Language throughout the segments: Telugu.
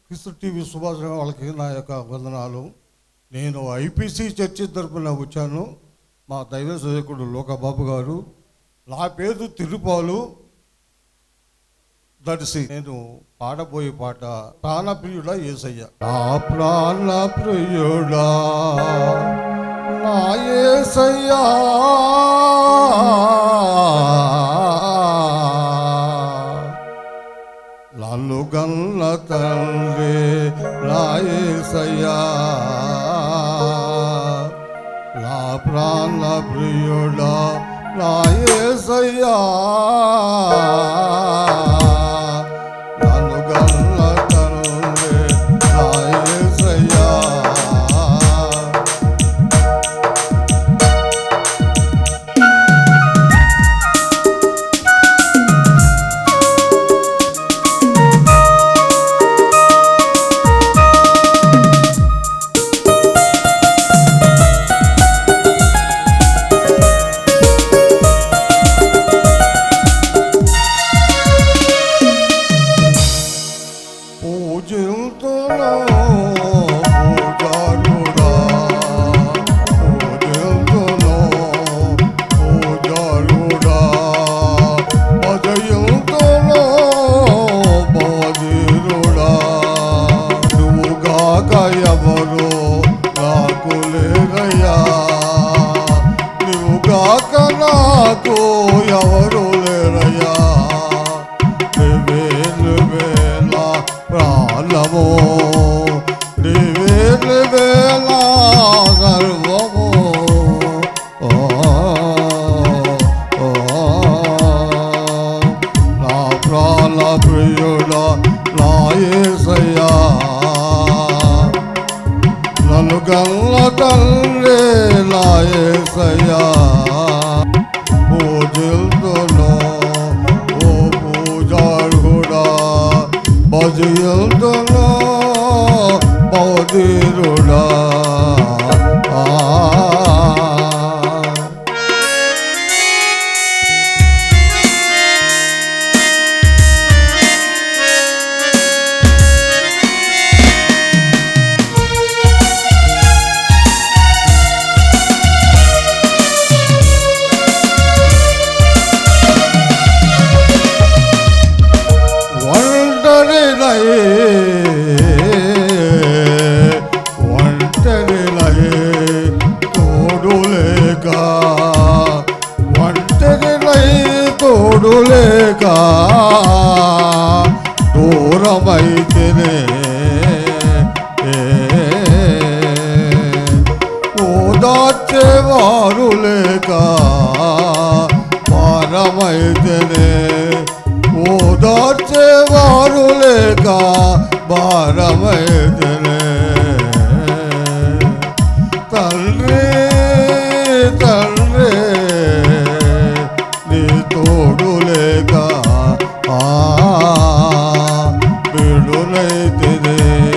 క్రిస్తు టీవీ సుభాష్ వాళ్ళకి నా యొక్క వందనాలు నేను ఐపీసీ చర్చి తరపున వచ్చాను మా దైవ సేవకుడు లోకబాబు గారు నా పేరు తిరుపాలు దర్శి నేను పాడబోయే పాట ప్రాణప్రియుడా ఏసయ్య నా ప్రాణ ప్రియుడా నా ఏసయ్యా నన్ను గన్న తండ్రి నా ఏసయ్యా నా ప్రాణ ప్రియుడా నా ఏసయ్యా నన్ను గన్న తండ్రి నా ఏసయ్యా పూజింతును పూజారుడా పూజింతును పూజారుడా భజయింతును భజీరుడా నువ్వుగాక ఎవరు నాకు లేరయ్యా నువ్వుగాక నాకు ఎవరు లేరయ్యా నివేలు వేళ ప్రాణము నివేలు వేళ సర్వము ఓ, ఓ, నా ప్రాణ ప్రియుడా నా యేసయ్యా నన్ను గల్ల తండ్రి నా యేసయ్యా పూజిల్తును ఓ పూజారుడా భజిల్తును బౌద్ధీరుడా ఆ ఒంటరినై ఒంటరినై తోడులేక ఒంటరినై తోడులేక దూరమైతేనే ఓదార్చేవారు లేక భారమైతేనే ఓదార్చేవారు లేక భారమైతేనే తండ్రి తండ్రి నీ తోడు లేక ఆ బిడునైతేనే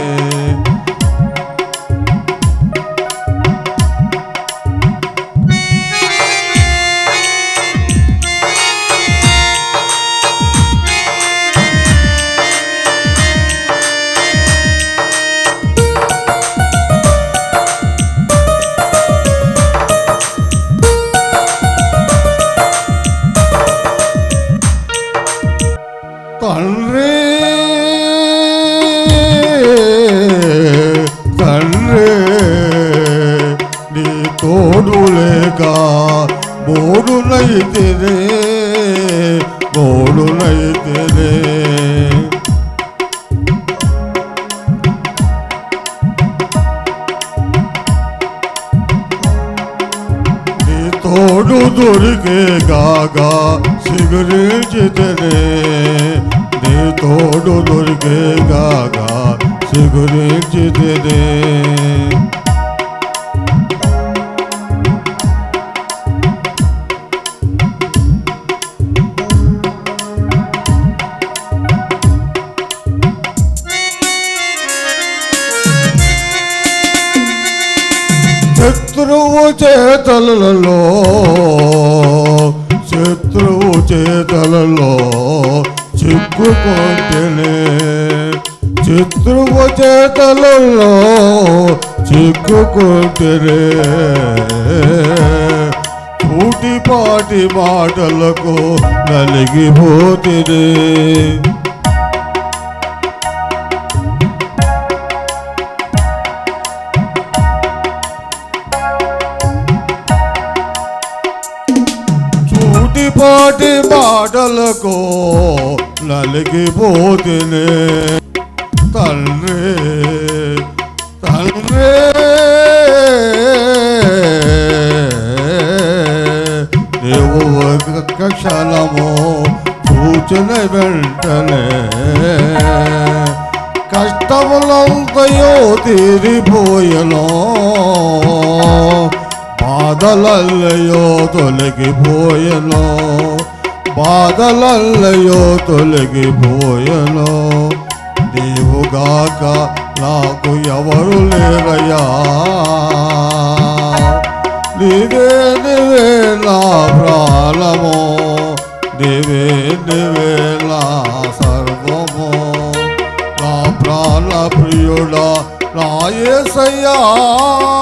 తండ్రి తండ్రి నీ తోడు లేక మోడునైతేనే మోడునైతేనే నీ తోడు దొరికే గాగా సిగురించితేనే నీ తోడు దొరికే గాగా సిగురించితేనే శత్రువు చేతలలో శత్రువు చేతలలో చిక్కుకుంటేనే శత్రువ చేతలలో చిక్కుకుంటరే కూటిపాటి మాటలకు నలిగిపోతిరే చూటిపాటి మాటలకు నలిగిపోతినే తండ్రి తండ్రి దేవు ఒక్క క్షణము సూచన వెంటనే కష్టములంతయో తీరిపోయను బాధలల్లయో తొలగిపోయను బాధలల్లయో తొలగిపోయను నీవుగాక నాకు ఎవరు లేరయ్యా నీవే నీవే నా ప్రాణము నీవే నీవే నా సర్వము నా ప్రాణ ప్రియుడా నా యేసయ్యా